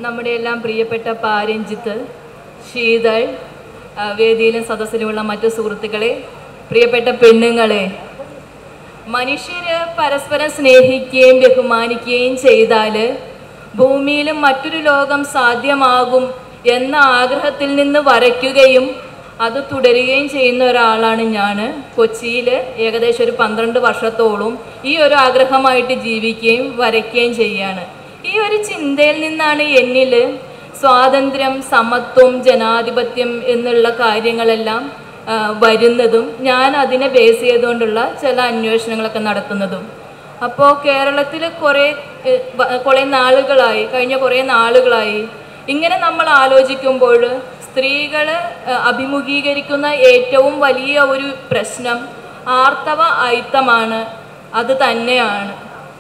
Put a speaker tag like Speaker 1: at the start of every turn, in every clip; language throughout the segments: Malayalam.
Speaker 1: നമ്മുടെ എല്ലാം പ്രിയപ്പെട്ട പാരഞ്ജിത്ത് ശീതൾ ആ, വേദിയിലും സദസ്സിലുമുള്ള മറ്റു സുഹൃത്തുക്കളെ പ്രിയപ്പെട്ട പെണ്ണുങ്ങളെ മനുഷ്യര് പരസ്പരം സ്നേഹിക്കുകയും ബഹുമാനിക്കുകയും ചെയ്താൽ ഭൂമിയിലും മറ്റൊരു ലോകം സാധ്യമാകും എന്ന ആഗ്രഹത്തിൽ നിന്ന് വരയ്ക്കുകയും അത് തുടരുകയും ചെയ്യുന്ന ഒരാളാണ് ഞാൻ കൊച്ചിയിൽ ഏകദേശം ഒരു പന്ത്രണ്ട് വർഷത്തോളം ഈ ഒരു ആഗ്രഹമായിട്ട് ജീവിക്കുകയും വരയ്ക്കുകയും ചെയ്യാണ് ഈ ഒരു ചിന്തയിൽ നിന്നാണ് എന്നിൽ സ്വാതന്ത്ര്യം സമത്വം ജനാധിപത്യം എന്നുള്ള കാര്യങ്ങളെല്ലാം ആ, വരുന്നതും ഞാൻ അതിനെ ബേസ് ചെയ്തുകൊണ്ടുള്ള ചില അന്വേഷണങ്ങളൊക്കെ നടത്തുന്നതും അപ്പോൾ കേരളത്തിൽ കുറേ ഏ, വ- കുറേ നാളുകളായി കഴിഞ്ഞ കുറേ നാളുകളായി ഇങ്ങനെ നമ്മൾ ആലോചിക്കുമ്പോൾ സ്ത്രീകൾ അഭിമുഖീകരിക്കുന്ന ഏറ്റവും വലിയ ഒരു പ്രശ്നം ആർത്തവ അയിത്തമാണ് അത് തന്നെയാണ്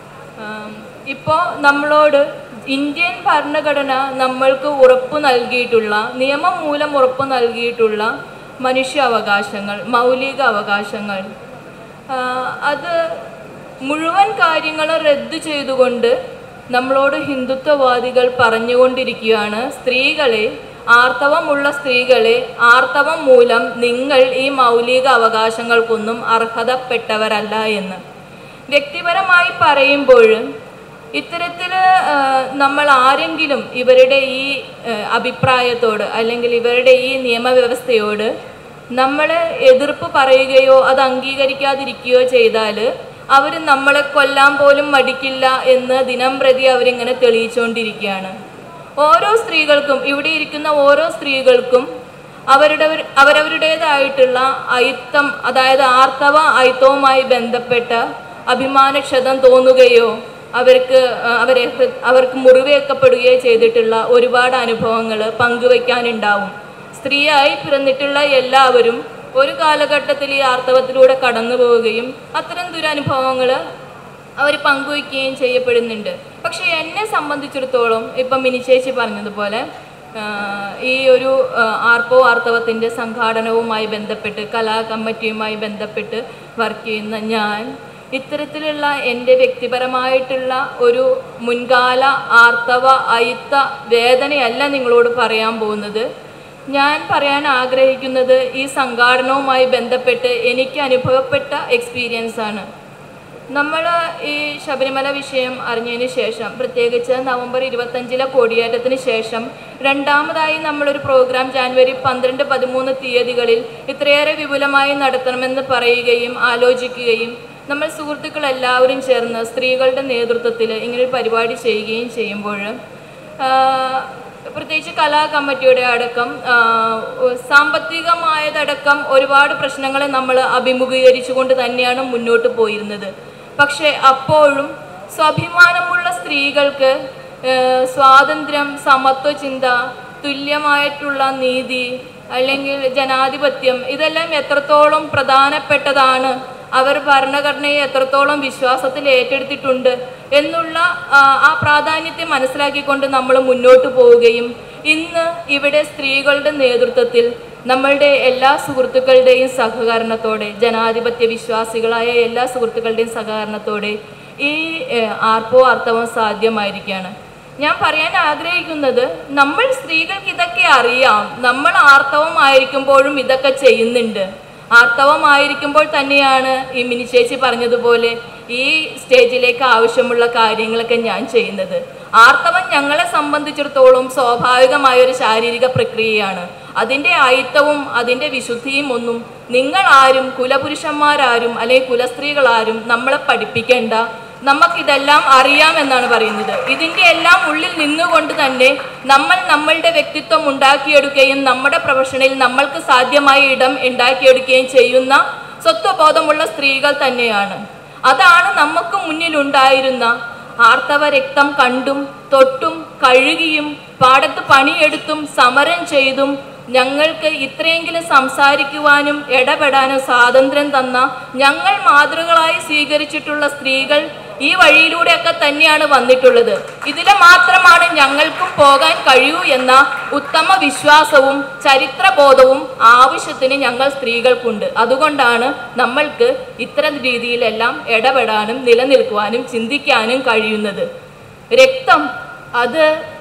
Speaker 1: ഇപ്പോൾ നമ്മളോട് ഇന്ത്യൻ ഭരണഘടന നമ്മൾക്ക് ഉറപ്പ് നൽകിയിട്ടുള്ള നിയമം മൂലം ഉറപ്പ് നൽകിയിട്ടുള്ള മനുഷ്യാവകാശങ്ങൾ മൗലിക അവകാശങ്ങൾ ആ, അത് മുഴുവൻ കാര്യങ്ങളും റദ്ദ് ചെയ്തുകൊണ്ട് നമ്മളോട് ഹിന്ദുത്വവാദികൾ പറഞ്ഞുകൊണ്ടിരിക്കുകയാണ് സ്ത്രീകളെ ആർത്തവമുള്ള സ്ത്രീകളെ ആർത്തവം മൂലം നിങ്ങൾ ഈ മൗലിക അവകാശങ്ങൾക്കൊന്നും അർഹതപ്പെട്ടവരല്ല എന്ന് വ്യക്തിപരമായി പറയുമ്പോൾ ഇത്തരത്തിൽ നമ്മൾ ആരെങ്കിലും ഇവരുടെ ഈ ആ, അഭിപ്രായത്തോട് അല്ലെങ്കിൽ ഇവരുടെ ഈ നിയമവ്യവസ്ഥയോട് നമ്മൾ എതിർപ്പ് പറയുകയോ അത് അംഗീകരിക്കാതിരിക്കുകയോ ചെയ്താൽ അവർ നമ്മളെ കൊല്ലാൻ പോലും മടിക്കില്ല എന്ന് ദിനം പ്രതി അവരിങ്ങനെ തെളിയിച്ചുകൊണ്ടിരിക്കുകയാണ് ഓരോ സ്ത്രീകൾക്കും ഇവിടെ ഇരിക്കുന്ന ഓരോ സ്ത്രീകൾക്കും അവരുടെ അവരവരുടേതായിട്ടുള്ള അയിത്തം അതായത് ആർത്തവ അയിത്തവുമായി ബന്ധപ്പെട്ട അഭിമാനക്ഷതം തോന്നുകയോ അവർക്ക് ആ, അവരെ ഹൃ- അവർക്ക് മുറിവേക്കപ്പെടുകയോ ചെയ്തിട്ടുള്ള ഒരുപാട് അനുഭവങ്ങൾ പങ്കുവയ്ക്കാനുണ്ടാവും സ്ത്രീയായി പിറന്നിട്ടുള്ള എല്ലാവരും ഒരു കാലഘട്ടത്തിൽ ഈ ആർത്തവത്തിലൂടെ കടന്നു പോവുകയും അത്തരം ദുരനുഭവങ്ങൾ അവർ പങ്കുവയ്ക്കുകയും ചെയ്യപ്പെടുന്നുണ്ട് പക്ഷേ എന്നെ സംബന്ധിച്ചിടത്തോളം ഇപ്പം മിനി ചേച്ചി പറഞ്ഞതുപോലെ ആ, ഈ ഒരു ആ, ആർപ്പോ ആർത്തവത്തിൻ്റെ സംഘാടനവുമായി ബന്ധപ്പെട്ട് കലാ കമ്മിറ്റിയുമായി ബന്ധപ്പെട്ട് വർക്ക് ചെയ്യുന്ന ഞാൻ ഇത്തരത്തിലുള്ള എൻ്റെ വ്യക്തിപരമായിട്ടുള്ള ഒരു മുൻകാല ആർത്തവ അയിത്ത വേദനയല്ല നിങ്ങളോട് പറയാൻ പോകുന്നത് ഞാൻ പറയാൻ ആഗ്രഹിക്കുന്നത് ഈ സംഘാടനവുമായി ബന്ധപ്പെട്ട് എനിക്ക് അനുഭവപ്പെട്ട എക്സ്പീരിയൻസ് ആണ് നമ്മൾ ഈ ശബരിമല വിഷയം അറിഞ്ഞതിന് ശേഷം പ്രത്യേകിച്ച് നവംബർ ഇരുപത്തഞ്ചിലെ കൊടിയേറ്റത്തിന് ശേഷം രണ്ടാമതായി നമ്മളൊരു പ്രോഗ്രാം ജാനുവരി പന്ത്രണ്ട് പതിമൂന്ന് തീയതികളിൽ ഇത്രയേറെ വിപുലമായി നടത്തണമെന്ന് പറയുകയും ആലോചിക്കുകയും നമ്മൾ സുഹൃത്തുക്കൾ എല്ലാവരും ചേർന്ന് സ്ത്രീകളുടെ നേതൃത്വത്തിൽ ഇങ്ങനൊരു പരിപാടി ചെയ്യുകയും ചെയ്യുമ്പോൾ ആഹ് പ്രത്യേകിച്ച് കലാ കമ്മിറ്റിയുടെ അടക്കം ആഹ് സാമ്പത്തികമായതടക്കം ഒരുപാട് പ്രശ്നങ്ങളെ നമ്മൾ അഭിമുഖീകരിച്ചുകൊണ്ട് തന്നെയാണ് മുന്നോട്ട് പോയിരുന്നത് പക്ഷേ അപ്പോഴും സ്വാഭിമാനമുള്ള സ്ത്രീകൾക്ക് ആഹ് സ്വാതന്ത്ര്യം സമത്വ ചിന്ത തുല്യമായിട്ടുള്ള നീതി അല്ലെങ്കിൽ ജനാധിപത്യം ഇതെല്ലാം എത്രത്തോളം പ്രധാനപ്പെട്ടതാണ് അവർ ഭരണഘടനയെ എത്രത്തോളം വിശ്വാസത്തിൽ ഏറ്റെടുത്തിട്ടുണ്ട് എന്നുള്ള ആ, ആ പ്രാധാന്യത്തെ മനസ്സിലാക്കിക്കൊണ്ട് നമ്മൾ മുന്നോട്ട് പോവുകയും ഇന്ന് ഇവിടെ സ്ത്രീകളുടെ നേതൃത്വത്തിൽ നമ്മളുടെ എല്ലാ സുഹൃത്തുക്കളുടെയും സഹകരണത്തോടെ ജനാധിപത്യ വിശ്വാസികളായ എല്ലാ സുഹൃത്തുക്കളുടെയും സഹകരണത്തോടെ ഈ ഏഹ്, ആർപ്പോ ആർത്തവം സാധ്യമായിരിക്കുകയാണ് ഞാൻ പറയാൻ ആഗ്രഹിക്കുന്നത് നമ്മൾ സ്ത്രീകൾക്ക് ഇതൊക്കെ അറിയാം നമ്മൾ ആർത്തവമായിരിക്കുമ്പോഴും ഇതൊക്കെ ചെയ്യുന്നുണ്ട് ആർത്തവമായിരിക്കുമ്പോൾ തന്നെയാണ് ഈ മിനി ചേച്ചി പറഞ്ഞതുപോലെ ഈ സ്റ്റേജിലേക്ക് ആവശ്യമുള്ള കാര്യങ്ങളൊക്കെ ഞാൻ ചെയ്യുന്നത് ആർത്തവം ഞങ്ങളെ സംബന്ധിച്ചിടത്തോളം സ്വാഭാവികമായ ഒരു ശാരീരിക പ്രക്രിയയാണ് അതിൻ്റെ ആയിത്തവും അതിൻ്റെ വിശുദ്ധിയും ഒന്നും നിങ്ങൾ ആരും കുലപുരുഷന്മാരാരും അല്ലെങ്കിൽ കുലസ്ത്രീകളാരും നമ്മളെ പഠിപ്പിക്കേണ്ട നമുക്കിതെല്ലാം അറിയാമെന്നാണ് പറയുന്നത് ഇതിൻ്റെ എല്ലാം ഉള്ളിൽ നിന്നുകൊണ്ട് തന്നെ നമ്മൾ നമ്മളുടെ വ്യക്തിത്വം ഉണ്ടാക്കിയെടുക്കുകയും നമ്മുടെ പ്രൊഫഷനിൽ നമ്മൾക്ക് സാധ്യമായ ഇടം ഉണ്ടാക്കിയെടുക്കുകയും ചെയ്യുന്ന സ്വത്വബോധമുള്ള സ്ത്രീകൾ തന്നെയാണ് അതാണ് നമുക്ക് മുന്നിലുണ്ടായിരുന്ന ആർത്തവ രക്തം കണ്ടും തൊട്ടും കഴുകിയും പാടത്ത് പണിയെടുത്തും സമരം ചെയ്തും ഞങ്ങൾക്ക് ഇത്രയെങ്കിലും സംസാരിക്കുവാനും ഇടപെടാനും സ്വാതന്ത്ര്യം തന്ന ഞങ്ങൾ മാതൃകളായി സ്വീകരിച്ചിട്ടുള്ള സ്ത്രീകൾ ഈ വഴിയിലൂടെയൊക്കെ തന്നെയാണ് വന്നിട്ടുള്ളത് ഇതിലെ മാത്രമാണ് ഞങ്ങൾക്കും പോകാൻ കഴിയൂ എന്ന ഉത്തമ വിശ്വാസവും ചരിത്രബോധവും ആവശ്യത്തിന് ഞങ്ങൾ സ്ത്രീകൾക്കുണ്ട് അതുകൊണ്ടാണ് നമ്മൾക്ക് ഇത്തരം രീതിയിലെല്ലാം ഇടപെടാനും നിലനിൽക്കുവാനും ചിന്തിക്കാനും കഴിയുന്നത് രക്തം അത്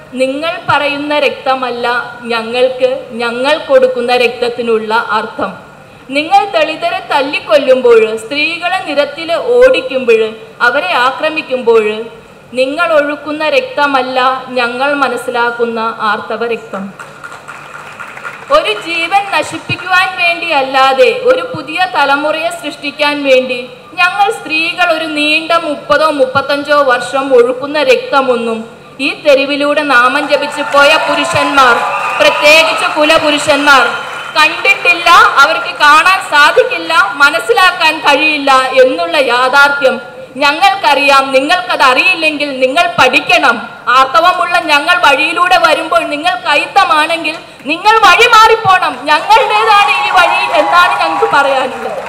Speaker 1: നിങ്ങൾ പറയുന്ന രക്തമല്ല ഞങ്ങൾക്ക് ഞങ്ങൾ കൊടുക്കുന്ന രക്തത്തിനുള്ള അർത്ഥം നിങ്ങൾ ദളിതരെ തല്ലിക്കൊല്ലുമ്പോൾ സ്ത്രീകളെ നിരത്തിൽ ഓടിക്കുമ്പോൾ അവരെ ആക്രമിക്കുമ്പോൾ നിങ്ങൾ ഒഴുക്കുന്ന രക്തമല്ല ഞങ്ങൾ മനസ്സിലാക്കുന്ന ആർത്തവ രക്തം ഒരു ജീവൻ നശിപ്പിക്കുവാൻ വേണ്ടി അല്ലാതെ ഒരു പുതിയ തലമുറയെ സൃഷ്ടിക്കാൻ വേണ്ടി ഞങ്ങൾ സ്ത്രീകൾ ഒരു നീണ്ട മുപ്പതോ മുപ്പത്തഞ്ചോ വർഷം ഒഴുക്കുന്ന രക്തമൊന്നും ഈ തെരുവിലൂടെ നാമം ജപിച്ചു പോയ പുരുഷന്മാർ പ്രത്യേകിച്ച് കുലപുരുഷന്മാർ കണ്ടിട്ടില്ല അവർക്ക് കാണാൻ സാധിക്കില്ല മനസ്സിലാക്കാൻ കഴിയില്ല എന്നുള്ള യാഥാർത്ഥ്യം ഞങ്ങൾക്കറിയാം നിങ്ങൾക്കത് അറിയില്ലെങ്കിൽ നിങ്ങൾ പഠിക്കണം ആർത്തവമുള്ള ഞങ്ങൾ വഴിയിലൂടെ വരുമ്പോൾ നിങ്ങൾ കൈത്തമാണെങ്കിൽ നിങ്ങൾ വഴി മാറിപ്പോണം ഞങ്ങളുടേതാണ് ഈ വഴി എന്നാണ് ഞങ്ങൾക്ക് പറയാനുള്ളത്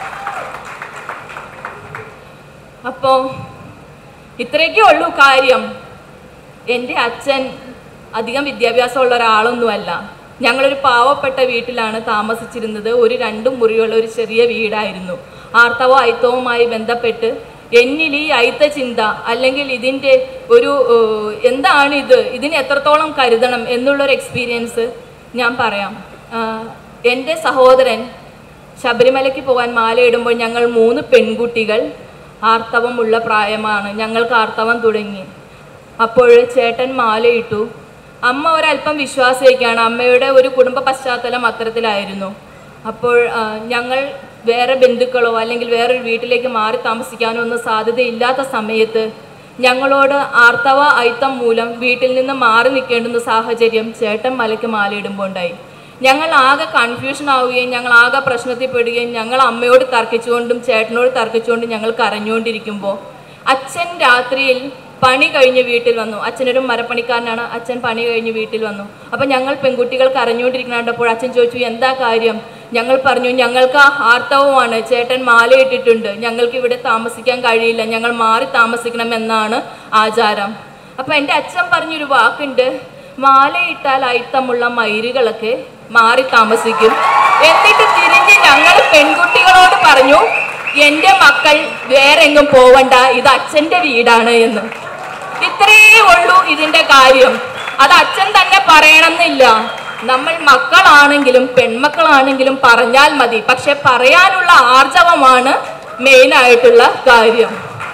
Speaker 1: അപ്പോ ഇത്രയൊക്കെ ഉള്ളൂ കാര്യം എൻ്റെ അച്ഛൻ അധികം വിദ്യാഭ്യാസമുള്ള ഒരാളൊന്നുമല്ല ഞങ്ങളൊരു പാവപ്പെട്ട വീട്ടിലാണ് താമസിച്ചിരുന്നത് ഒരു രണ്ട് മുറിയുള്ള ഒരു ചെറിയ വീടായിരുന്നു ആർത്തവവും അയിത്തവുമായി ബന്ധപ്പെട്ട് എന്നിൽ ഈ അയിത്ത ചിന്ത അല്ലെങ്കിൽ ഇതിൻ്റെ ഒരു ഏഹ്, എന്താണ് ഇത് ഇതിന് എത്രത്തോളം കരുതണം എന്നുള്ളൊരു എക്സ്പീരിയൻസ് ഞാൻ പറയാം ആഹ്, എൻ്റെ സഹോദരൻ ശബരിമലയ്ക്ക് പോകാൻ മാലയിടുമ്പോൾ ഞങ്ങൾ മൂന്ന് പെൺകുട്ടികൾ ആർത്തവമുള്ള പ്രായമാണ് ഞങ്ങൾക്ക് ആർത്തവം തുടങ്ങി അപ്പോൾ ചേട്ടൻ മാലയിട്ടു അമ്മ ഒരല്പം വിശ്വാസിയൊക്കെയാണ് അമ്മയുടെ ഒരു കുടുംബ പശ്ചാത്തലം അത്തരത്തിലായിരുന്നു അപ്പോൾ ആ, ഞങ്ങൾ വേറെ ബന്ധുക്കളോ അല്ലെങ്കിൽ വേറൊരു വീട്ടിലേക്ക് മാറി താമസിക്കാനോ ഒന്നും സാധ്യതയില്ലാത്ത സമയത്ത് ഞങ്ങളോട് ആർത്തവ അയിത്തം മൂലം വീട്ടിൽ നിന്ന് മാറി നിൽക്കേണ്ടുന്ന സാഹചര്യം ചേട്ടൻ മലയ്ക്ക് മാലയിടുമ്പോൾ ഉണ്ടായി ഞങ്ങൾ ആകെ കൺഫ്യൂഷൻ ആവുകയും ഞങ്ങൾ ആകെ പ്രശ്നത്തിൽ പെടുകയും ഞങ്ങൾ അമ്മയോട് തർക്കിച്ചുകൊണ്ടും ചേട്ടനോട് തർക്കിച്ചുകൊണ്ടും ഞങ്ങൾ കരഞ്ഞുകൊണ്ടിരിക്കുമ്പോൾ അച്ഛൻ രാത്രിയിൽ പണി കഴിഞ്ഞ് വീട്ടിൽ വന്നു അച്ഛനൊരു മരപ്പണിക്കാരനാണ് അച്ഛൻ പണി കഴിഞ്ഞ് വീട്ടിൽ വന്നു അപ്പം ഞങ്ങൾ പെൺകുട്ടികൾ കരഞ്ഞുകൊണ്ടിരിക്കുന്ന കണ്ടപ്പോൾ അച്ഛൻ ചോദിച്ചു എന്താ കാര്യം ഞങ്ങൾ പറഞ്ഞു ഞങ്ങൾക്ക് ആ ആർത്തവമാണ് ചേട്ടൻ മാലയിട്ടിട്ടുണ്ട് ഞങ്ങൾക്ക് ഇവിടെ താമസിക്കാൻ കഴിയില്ല ഞങ്ങൾ മാറി താമസിക്കണമെന്നാണ് ആചാരം അപ്പം എൻ്റെ അച്ഛൻ പറഞ്ഞൊരു വാക്കുണ്ട് മാലയിട്ടാൽ അയിത്തമുള്ള മയിലുകളൊക്കെ മാറി താമസിക്കും എന്നിട്ട് തിരിഞ്ഞ് ഞങ്ങൾ പെൺകുട്ടികളോട് പറഞ്ഞു എൻ്റെ മക്കൾ വേറെ എങ്ങും പോവണ്ട ഇത് അച്ഛൻ്റെ വീടാണ് എന്ന് ഇത്രയേ ഉള്ളൂ ഇതിന്റെ കാര്യം അത് അച്ഛൻ തന്നെ പറയണമെന്നില്ല നമ്മൾ മക്കളാണെങ്കിലും പെൺമക്കളാണെങ്കിലും പറഞ്ഞാൽ മതി പക്ഷെ പറയാനുള്ള ആർജവമാണ് മെയിൻ ആയിട്ടുള്ള കാര്യം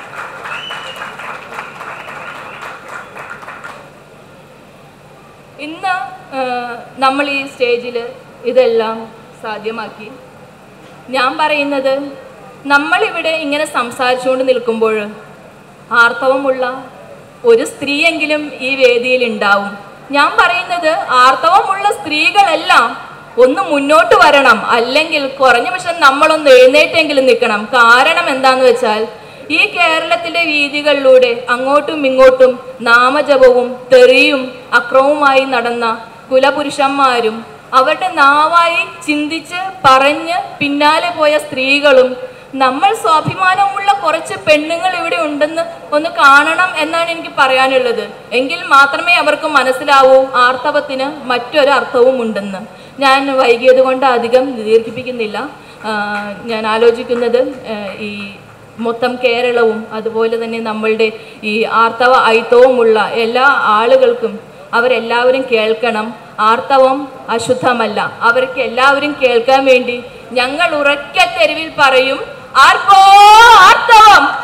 Speaker 1: ഇന്ന് ആ, നമ്മൾ ഈ സ്റ്റേജിൽ ഇതെല്ലാം സാധ്യമാക്കി ഞാൻ പറയുന്നത് നമ്മളിവിടെ ഇങ്ങനെ സംസാരിച്ചുകൊണ്ട് നിൽക്കുമ്പോൾ ആർത്തവമുള്ള ഒരു സ്ത്രീയെങ്കിലും ഈ വേദിയിൽ ഉണ്ടാവും ഞാൻ പറയുന്നത് ആർത്തവമുള്ള സ്ത്രീകളെല്ലാം ഒന്ന് മുന്നോട്ട് വരണം അല്ലെങ്കിൽ കുറഞ്ഞ പക്ഷം നമ്മളൊന്ന് എഴുന്നേറ്റെങ്കിലും നിൽക്കണം കാരണം എന്താന്ന് വെച്ചാൽ ഈ കേരളത്തിലെ വീതികളിലൂടെ അങ്ങോട്ടും ഇങ്ങോട്ടും നാമജപവും തെറിയും അക്രമവുമായി നടന്ന കുലപുരുഷന്മാരും അവരുടെ നാവായി ചിന്തിച്ച് പറഞ്ഞ് പിന്നാലെ പോയ സ്ത്രീകളും നമ്മൾ സ്വാഭിമാനമുള്ള കുറച്ച് പെണ്ണുങ്ങൾ ഇവിടെ ഉണ്ടെന്ന് ഒന്ന് കാണണം എന്നാണ് എനിക്ക് പറയാനുള്ളത് എങ്കിൽ മാത്രമേ അവർക്ക് മനസ്സിലാവൂ ആർത്തവത്തിന് മറ്റൊരു അർത്ഥവും ഉണ്ടെന്ന് ഞാൻ വൈകിയത് കൊണ്ട് അധികം ദീർഘിപ്പിക്കുന്നില്ല ആ, ഞാൻ ആലോചിക്കുന്നത് ആ, ഈ മൊത്തം കേരളവും അതുപോലെ തന്നെ നമ്മളുടെ ഈ ആർത്തവ ഐത്തവുമുള്ള എല്ലാ ആളുകൾക്കും അവരെല്ലാവരും കേൾക്കണം ആർത്തവം അശുദ്ധമല്ല അവർക്ക് എല്ലാവരും കേൾക്കാൻ വേണ്ടി ഞങ്ങൾ ഉറക്കെ തെരുവിൽ പറയും ആർക്കോ ആർത്തവം